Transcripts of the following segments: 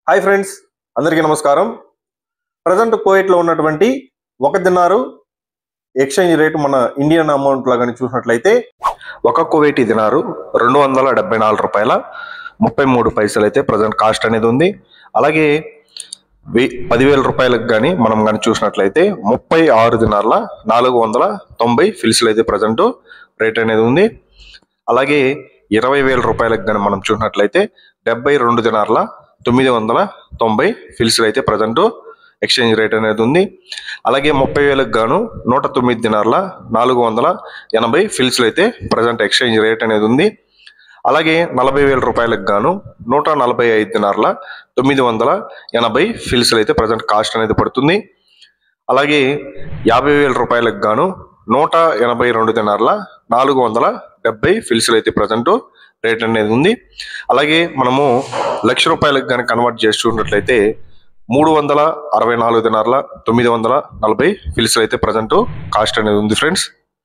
hi friends అందరికీ నమస్కారం present కోవిట్లో ఉన్నటువంటి ఒక దినారు ఎక్స్చేంజ్ రేటు మన ఇండియన్ అమౌంట్ లాగా చూసినట్లయితే ఒక కువైటీ దినారు రెండు వందల డెబ్బై నాలుగు రూపాయల ముప్పై మూడు పైసలు అయితే ప్రజెంట్ కాస్ట్ అనేది ఉంది అలాగే వెయ్యి పదివేల రూపాయలకు కానీ మనం కానీ చూసినట్లయితే ముప్పై ఆరు దినార్ల నాలుగు వందల తొంభై ఫిల్స్లు అయితే ప్రజెంట్ రేట్ అనేది ఉంది అలాగే ఇరవై వేల రూపాయలకు కానీ మనం చూసినట్లయితే డెబ్బై రెండు దినార్ల తొమ్మిది వందల తొంభై ఫిల్స్లు అయితే ప్రజెంట్ ఎక్స్చేంజ్ రేట్ అనేది ఉంది అలాగే ముప్పై వేలకు గాను నూట తొమ్మిది దినార్ల నాలుగు వందల ఎనభై ఫిల్స్లు అయితే ప్రజెంట్ ఎక్స్చేంజ్ రేట్ అనేది ఉంది అలాగే నలభై వేల రూపాయలకు గాను నూట నలభై ఐదు దినార్ల తొమ్మిది వందల ఎనభై ఫిల్స్లు అయితే ప్రజెంట్ కాస్ట్ అనేది పడుతుంది అలాగే యాభై వేల రూపాయలకు గాను నూట ఎనభై రెండు దినార్ల నాలుగు వందల డెబ్బై ఫిల్స్లు అయితే ప్రజెంట్ రేట్ అనేది ఉంది అలాగే మనము లక్ష రూపాయలకు కానీ కన్వర్ట్ చేసి చూసినట్లయితే మూడు వందల అరవై నాలుగు దినార్ల తొమ్మిది వందల నలభై ఫిల్స్లు అయితే ప్రజెంట్ కాస్ట్ అనేది ఉంది ఫ్రెండ్స్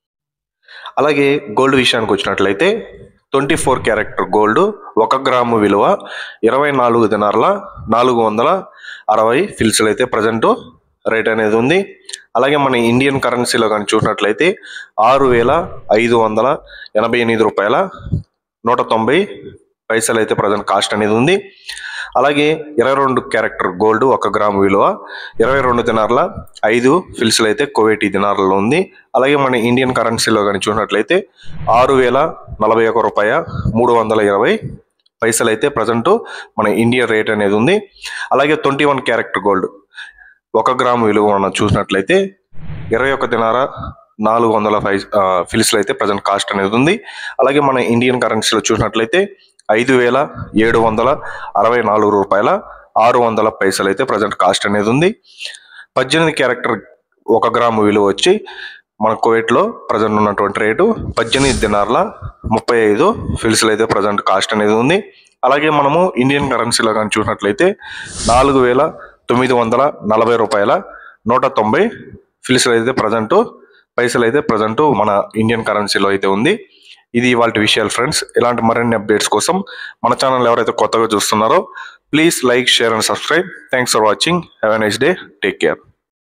అలాగే గోల్డ్ విషయానికి వచ్చినట్లయితే ట్వంటీ ఫోర్ క్యారెక్టర్ గోల్డ్ ఒక గ్రాము విలువ ఇరవై నాలుగు దినార్ల నాలుగు వందల అరవై ఫిల్స్లు అయితే ప్రజెంట్ రేట్ అనేది ఉంది అలాగే మన ఇండియన్ కరెన్సీలో కానీ చూసినట్లయితే ఆరు వేల ఐదు వందల ఎనభై ఎనిమిది రూపాయల నూట తొంభై పైసలు అయితే ప్రజెంట్ కాస్ట్ అనేది ఉంది అలాగే ఇరవై రెండు క్యారెక్టర్ గోల్డ్ ఒక గ్రాము విలువ ఇరవై రెండు దినార్ల ఐదు ఫిల్స్లు అయితే కోవేటి దినార్లలో ఉంది అలాగే మన ఇండియన్ కరెన్సీలో కానీ చూసినట్లయితే ఆరు వేల నలభై ఒక రూపాయ మూడు వందల ఇరవై పైసలు అయితే ప్రజెంట్ మన ఇండియన్ రేట్ అనేది ఉంది అలాగే ట్వంటీ వన్ క్యారెక్టర్ గోల్డ్ ఒక గ్రాము విలువ మనం చూసినట్లయితే ఇరవై ఒక దినార నాలుగు వందల ఫైవ్ ఫిల్స్లు అయితే ప్రజెంట్ కాస్ట్ అనేది ఉంది అలాగే మన ఇండియన్ కరెన్సీలో చూసినట్లయితే ఐదు వేల ఏడు వందల అరవై నాలుగు రూపాయల ఆరు వందల పైసలు అయితే ప్రజెంట్ కాస్ట్ అనేది ఉంది పద్దెనిమిది క్యారెక్టర్ ఒక గ్రాము విలువ వచ్చి మన కువైట్లో ప్రజెంట్ ఉన్నటువంటి రేటు పద్దెనిమిది దినార్ల ముప్పై ఐదు ఫిల్స్లు అయితే ప్రజెంట్ కాస్ట్ అనేది ఉంది అలాగే మనము ఇండియన్ కరెన్సీలో కానీ చూసినట్లయితే నాలుగు వేల తొమ్మిది వందల నలభై రూపాయల నూట తొంభై ఫిల్స్లు అయితే ప్రజెంట్ పైసలు అయితే ప్రజెంట్ మన ఇండియన్ కరెన్సీలో అయితే ఉంది ఇది ఇవాళ విషయాలు ఫ్రెండ్స్ ఇలాంటి మరిన్ని అప్డేట్స్ కోసం మన ఛానల్ ఎవరైతే కొత్తగా చూస్తున్నారో please like share and subscribe thanks for watching have a nice day take care